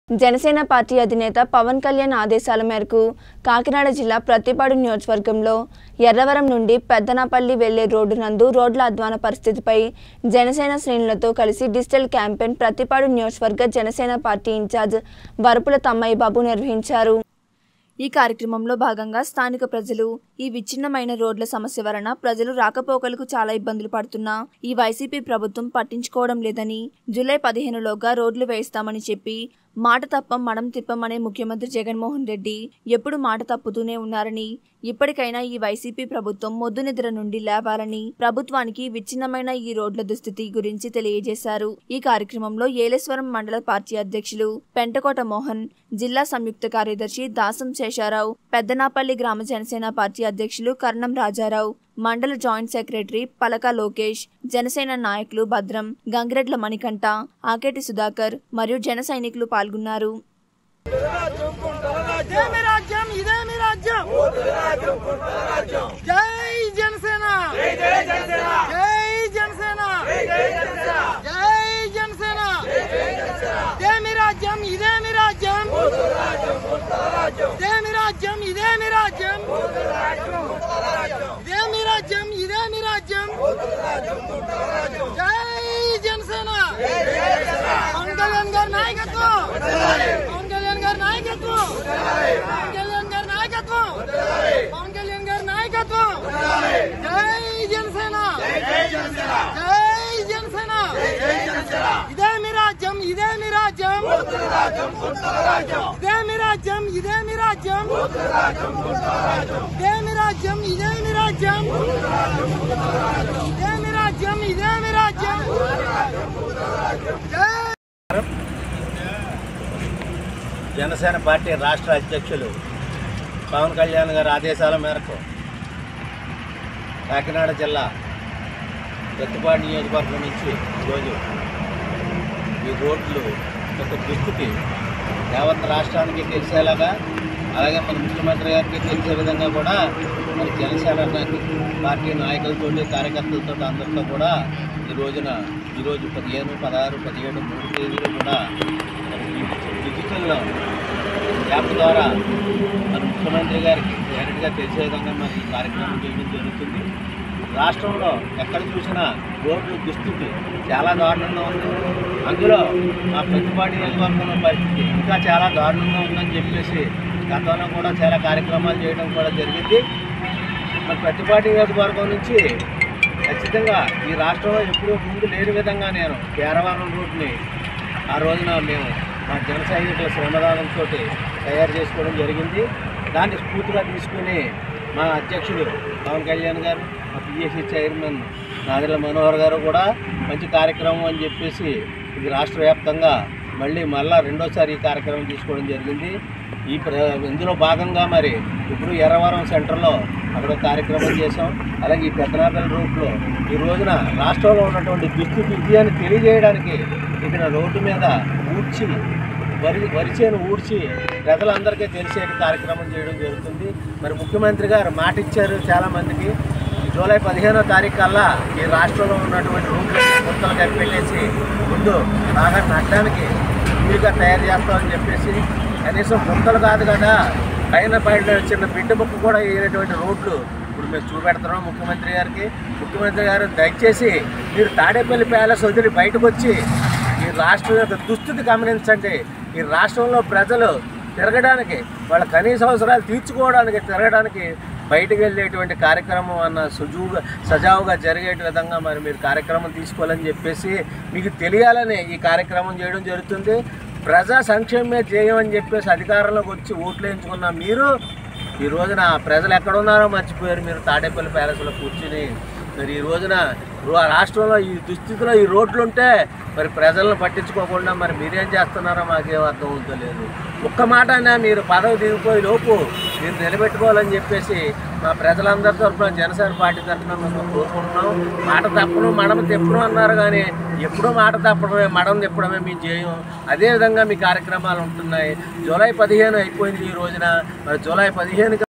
Janasena party అధినేత పవన్ కళ్యాణ్ ఆదేశాల మేరకు కాకినాడ జిల్లా ప్రతిపాడు నియోజకవర్గంలో ఎర్రవరం నుండి పెద్దనాపల్లి వెళ్లే రోడ్డు నందు రోడ్ల అధ్వాన పరిస్థితిపై జనసేన శ్రేణులతో కలిసి డిజిటల్ క్యాంపెయిన్ ప్రతిపాడు నియోజకవర్గ జనసేన పార్టీ ఇన్ఛార్జ్ వరపుల తమ్మయ్య బాబు నిర్వహించారు ఈ కార్యక్రమంలో భాగంగా స్థానిక ప్రజలు ఈ విచ్ఛిన్నమైన రోడ్ల సమస్య వలన ప్రజలు రాకపోకలకు చాలా ఇబ్బందులు పడుతున్నా ఈ వైసీపీ ప్రభుత్వం పట్టించుకోవడం లేదని జూలై పదిహేనులోగా రోడ్లు వేయిస్తామని చెప్పి మాట తప్పం మనం తిప్పమనే ముఖ్యమంత్రి జగన్మోహన్ రెడ్డి ఎప్పుడు మాట తప్పుతూనే ఉన్నారని ఇప్పటికైనా ఈ వైసీపీ ప్రభుత్వం మొద్దు నిద్ర నుండి లేవాలని ప్రభుత్వానికి విచ్ఛిన్నమైన ఈ రోడ్ల దుస్థితి గురించి తెలియజేశారు ఈ కార్యక్రమంలో ఏలేశ్వరం మండల పార్టీ అధ్యక్షులు పెంటకోట మోహన్ జిల్లా సంయుక్త కార్యదర్శి దాసం శేషారావు పెద్దనాపల్లి గ్రామ జనసేన పార్టీ అధ్యక్షులు కర్ణం రాజారావు మండల జాయింట్ సెక్రటరీ పలక లోకేష్ జనసేన నాయకులు భద్రం గంగిరెడ్ల మణికంఠ ఆకేటి సుధాకర్ మరియు జన సైనికులు పాల్గొన్నారు ఇదేమి రాజ్యం ఇదేమి రాజ్యం జై జనసేన జై జనసేన జై జనసేన ఇదేమి రాజ్యం ఇదేమి రాజ్యం ఇదేమి రాజ్యం ఇదేమి రాజ్యం ఇదేమి రాజ్యం ఇదేమి రాజ్యం జై జనసేన పవన్ కళ్యాణ్ గారి నాయకత్వం పవన్ కళ్యాణ్ గారి నాయకత్వం పవన్ కళ్యాణ్ గారి నాయకత్వం పవన్ కళ్యాణ్ గారి నాయకత్వం జై జనసేన జై జనసేన ఇదేమి రాజ్యం ఇదేమి రాజ్యం ఇదేమి రాజ్యం ఇదేమి రాజ్యం ఇదేమి రాజ్యం ఇదేమి రాజ్యం ఇదేమి రాజ్యం ఇదేమి రాజ్యం జై జనసేన పార్టీ రాష్ట్ర అధ్యక్షులు పవన్ కళ్యాణ్ గారి ఆదేశాల మేరకు కాకినాడ జిల్లా ఎత్తుపాడు నియోజకవర్గం నుంచి ఈరోజు ఈ రోడ్లు యొక్క దుస్థితి యావత్ రాష్ట్రానికి తెలిసేలాగా అలాగే మన ముఖ్యమంత్రి గారికి తెలిసే విధంగా కూడా మరి జనసేన పార్టీ నాయకులతో కార్యకర్తలతో అందరితో కూడా ఈ రోజున ఈరోజు పదిహేను పదహారు పదిహేడు మూడు తేదీలు కూడా మరి డిజిటల్ యాప్ ద్వారా మన ముఖ్యమంత్రి గారికి డైరెక్ట్గా తెలిసే విధంగా మరి ఈ కార్యక్రమం చేయడం జరుగుతుంది రాష్ట్రంలో ఎక్కడ చూసినా రోడ్లు దుస్థితి చాలా దారుణంగా ఉంది అందులో మా ప్రతిపాటి నియోజకవర్గంలో పరిస్థితి ఇంకా చాలా దారుణంగా ఉందని చెప్పేసి గతంలో కూడా చాలా కార్యక్రమాలు చేయడం కూడా జరిగింది మరి ప్రతిపాటి నియోజకవర్గం నుంచి ఖచ్చితంగా ఈ రాష్ట్రంలో ఎప్పుడూ ముందు లేని విధంగా నేను పేరవారం రూట్ని ఆ రోజున మేము మా జన సైనికుల శ్రమదానంతో తయారు చేసుకోవడం జరిగింది దాన్ని స్ఫూర్తిగా తీసుకుని మా అధ్యక్షుడు పవన్ కళ్యాణ్ గారు మా పిఎస్సి చైర్మన్ నాదెళ్ల మనోహర్ గారు కూడా మంచి కార్యక్రమం అని చెప్పేసి ఇది రాష్ట్ర వ్యాప్తంగా మళ్ళీ మళ్ళా రెండోసారి ఈ కార్యక్రమం తీసుకోవడం జరిగింది ఈ ప్ర ఇందులో భాగంగా మరి ఇప్పుడు ఎర్రవరం సెంటర్లో అక్కడ ఒక కార్యక్రమం చేసాం అలాగే ఈ పెద్దనాపల్లి రూట్లో ఈ రోజున రాష్ట్రంలో ఉన్నటువంటి దుస్థితి ఇది అని తెలియజేయడానికి ఇక్కడ రోడ్డు మీద ఊడ్చి వరి వరిచేను ఊడ్చి ప్రజలందరికీ తెలిసే కార్యక్రమం చేయడం జరుగుతుంది మరి ముఖ్యమంత్రి గారు మాట ఇచ్చారు చాలామందికి జూలై పదిహేనో తారీఖు కల్లా ఈ రాష్ట్రంలో ఉన్నటువంటి రూమ్లు గుంతలు కనిపెట్టేసి ముందు బాగా నడ్డానికి వీలుగా తయారు చేస్తామని చెప్పేసి కనీసం గుంతలు కాదు కదా పైన పైన చిన్న బిడ్డ ముక్కు కూడా వేయనటువంటి రోడ్లు ఇప్పుడు మేము చూపెడుతున్నాం ముఖ్యమంత్రి గారికి ముఖ్యమంత్రి గారు దయచేసి మీరు తాడేపల్లి ప్యాలెస్ వదిలి బయటకు వచ్చి ఈ రాష్ట్రం యొక్క దుస్థితి గమనించండి ఈ రాష్ట్రంలో ప్రజలు తిరగడానికి వాళ్ళ కనీస అవసరాలు తీర్చుకోవడానికి తిరగడానికి బయటకు వెళ్ళేటువంటి కార్యక్రమం అన్న సుజువుగా సజావుగా జరిగే విధంగా మరి మీరు కార్యక్రమం తీసుకోవాలని చెప్పేసి మీకు తెలియాలని ఈ కార్యక్రమం చేయడం జరుగుతుంది ప్రజా సంక్షేమమే చేయమని చెప్పేసి అధికారంలోకి వచ్చి ఓట్లు వేయించుకున్న మీరు ఈ రోజున ప్రజలు ఎక్కడున్నారో మర్చిపోయారు మీరు తాడేపల్లి ప్యాలెస్లో కూర్చుని మరి ఈ రోజున రు- రాష్ట్రంలో ఈ దుస్థితిలో ఈ రోడ్లు ఉంటే మరి ప్రజలను పట్టించుకోకుండా మరి మీరేం చేస్తున్నారో మాకేం అర్థం అవుతలేదు ఒక్క మాట అయినా మీరు పదవి దిగిపోయి లోపు మీరు నిలబెట్టుకోవాలని చెప్పేసి మా ప్రజలందరి తరఫున జనసేన పార్టీ తరఫున మేము కోరుకుంటున్నాం మాట తప్పను మడమ తెప్పను అన్నారు కానీ ఎప్పుడూ మాట తప్పడమే మడం తిప్పడమే మేము చేయం అదేవిధంగా మీ కార్యక్రమాలు ఉంటున్నాయి జూలై పదిహేను అయిపోయింది ఈ రోజున మరి జూలై పదిహేనుకి